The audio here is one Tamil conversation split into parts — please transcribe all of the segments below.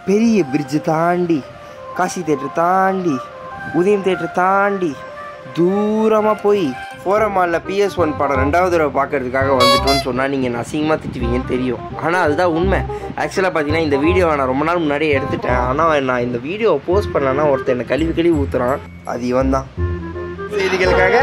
பெரிய பிரிட்ஜு தாண்டி காசி தேட்டர் தாண்டி உதயம் தேட்டர் தாண்டி தூரமாக போய் ஃபோரம் மாலில் பிஎஸ் ஒன் படம் ரெண்டாவது தடவை பார்க்கறதுக்காக வந்துட்டோன்னு சொன்னால் நீங்கள் என்ன அசிங்கமாக திட்டுவீங்கன்னு தெரியும் ஆனால் அதுதான் உண்மை ஆக்சுவலாக பார்த்தீங்கன்னா இந்த வீடியோவை நான் ரொம்ப நாள் முன்னாடியே எடுத்துட்டேன் ஆனால் நான் இந்த வீடியோவை போஸ்ட் பண்ணலன்னா ஒருத்தர் என்னை கழுவி கழுவி ஊற்றுறான் அது இவன் தான் செய்திகளுக்காக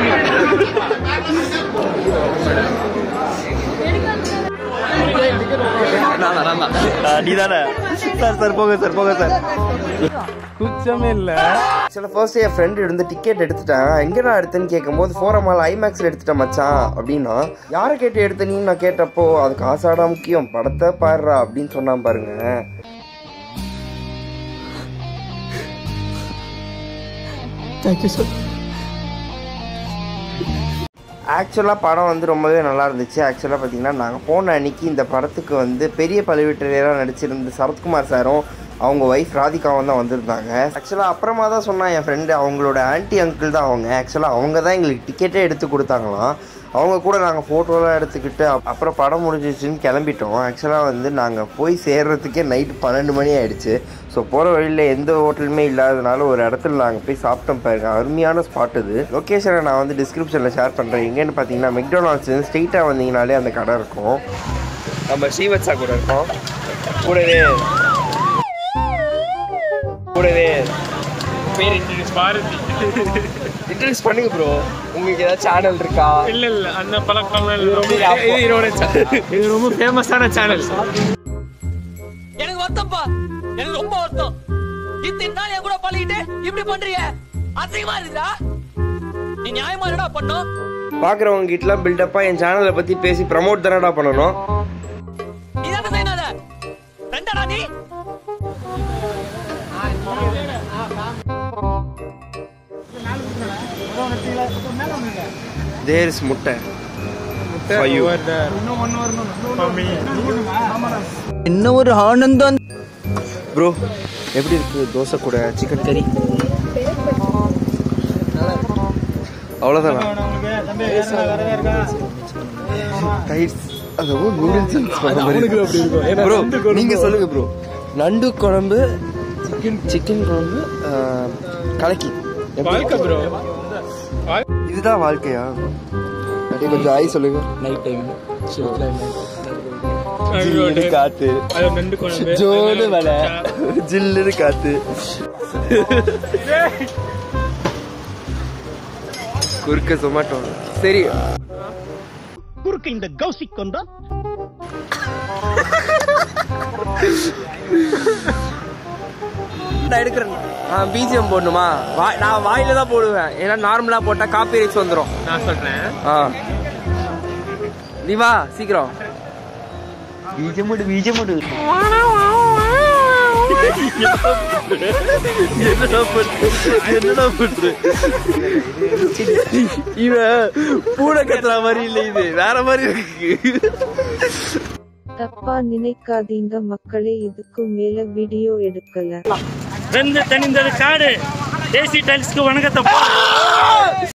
நீதானே சார் சார் போங்க சார் போங்க சார் குச்சமே இல்ல சில ஃபர்ஸ்ட் என் ஃப்ரெண்டு இருந்து டிக்கெட் எடுத்துட்டேன் எங்கடா எடுத்தேன்னு கேட்கும்போது ஃபோரம் மால் ஐமேக்ஸில் எடுத்துட்டேன் மச்சான் அப்படின்னா யாரை கேட்டு எடுத்த நீ நான் கேட்டப்போ அது காசாடா முக்கியம் படத்தை பாடுறா அப்படின்னு சொன்னான் பாருங்க தேங்க்யூ சார் ஆக்சுவலாக படம் வந்து ரொம்பவே நல்லா இருந்துச்சு ஆக்சுவலாக பார்த்தீங்கன்னா நாங்கள் போன அன்னைக்கு இந்த படத்துக்கு வந்து பெரிய பழுவேட்டரையராக நடிச்சிருந்த சரத்குமார் சாரும் அவங்க ஒய்ஃப் ராதிகாவும் தான் வந்திருந்தாங்க ஆக்சுவலாக அப்புறமா தான் சொன்னான் என் ஃப்ரெண்டு அவங்களோட ஆன்ட்டி அங்கிள் தான் அவங்க ஆக்சுவலாக அவங்க தான் எங்களுக்கு டிக்கெட்டே எடுத்து கொடுத்தாங்களாம் அவங்க கூட நாங்கள் ஃபோட்டோலாம் எடுத்துக்கிட்டு அப்- அப்புறம் படம் முடிஞ்சிச்சுன்னு கிளம்பிட்டோம் ஆக்சுவலாக வந்து நாங்கள் போய் சேர்றதுக்கே நைட்டு பன்னெண்டு மணி ஆயிடுச்சு ஸோ போகிற வழியில் எந்த ஹோட்டலுமே இல்லாதனால ஒரு இடத்துல நாங்கள் போய் சாப்பிட்டோம் பாருங்க அருமையான ஸ்பாட் இது லொக்கேஷனை நான் வந்து டிஸ்கிரிப்ஷனில் ஷேர் பண்ணுறேன் எங்கேன்னு பார்த்தீங்கன்னா மெக்டொனால்ட்ஸ் ஸ்ட்ரெயிட்டாக வந்தீங்கனாலே அந்த கடை இருக்கும் நம்ம ஸ்ரீவத்சா கூட இருக்கோம் கூடவே கூடவே பேர் இன்ட்ரடியூஸ் பாரதி இன்ட்ரடியூஸ் பண்ணுங்க ப்ரோ உங்களுக்கு ஏதாவது சேனல் இருக்கா இல்ல இல்ல அந்த பழக்கம் இது ரொம்ப இது இதோட channel. இது ரொம்ப ஃபேமஸான சேனல் எனக்கு வருத்தம்ப்பா எனக்கு ரொம்ப வருத்தம் இத்தனை நாள் என் கூட பழகிட்டு இப்படி பண்றீங்க அசிங்கமா இருக்குதா நீ நியாயமா என்னடா பண்ணும் பார்க்குறவங்க கிட்டலாம் பில்டப்பாக என் சேனலை பற்றி பேசி ப்ரமோட் தானடா பண்ணணும் நீ தானே செய்யணாத ரெண்டடா நீ தேர் இஸ் முட்டை For you. என்ன ஒரு ஆனந்தம் ப்ரோ எப்படி இருக்கு தோசை கூட சிக்கன் கறி அவ்வளோதானா தயிர் அதுவும் நூடுல்ஸ் ப்ரோ நீங்க சொல்லுங்க ப்ரோ நண்டு குழம்பு சிக்கன் சிக்கன் குழம்பு ஆ, கலக்கி எப்படி? வாழ்க்கை ப்ரோ இதுதான் வாழ்க்கையா அப்படியே கொஞ்சம் ஆய் சொல்லுங்க நைட் டைம் ஜில்லுன்னு காத்து அது நண்டு குழம்பு ஜோடு வலை ஜில்லுன்னு காத்து குறுக்க சொமாட்டோ சரி குறுக்கு இந்த கௌசிக் கொண்டா நான் எடுக்கிறேன் நான் பிஜிஎம் போடணுமா வாய் நான் வாயில தான் போடுவேன் ஏன்னா நார்மலா போட்டா காப்பி ரைட்ஸ் வந்துடும் நான் சொல்றேன் ஆ நீ வா சீக்கிரம் பீஜமுடு பீஜமுடு என்னடா பண்ற என்னடா பண்ற இவன் பூனை கத்துற மாதிரி இல்லை இது வேற மாதிரி இருக்கு தப்பா நினைக்காதீங்க மக்களே இதுக்கு மேல வீடியோ எடுக்கல வெந்து தனிந்தது காடு ஏசி டைல்ஸ்க்கு வணக்கத்தை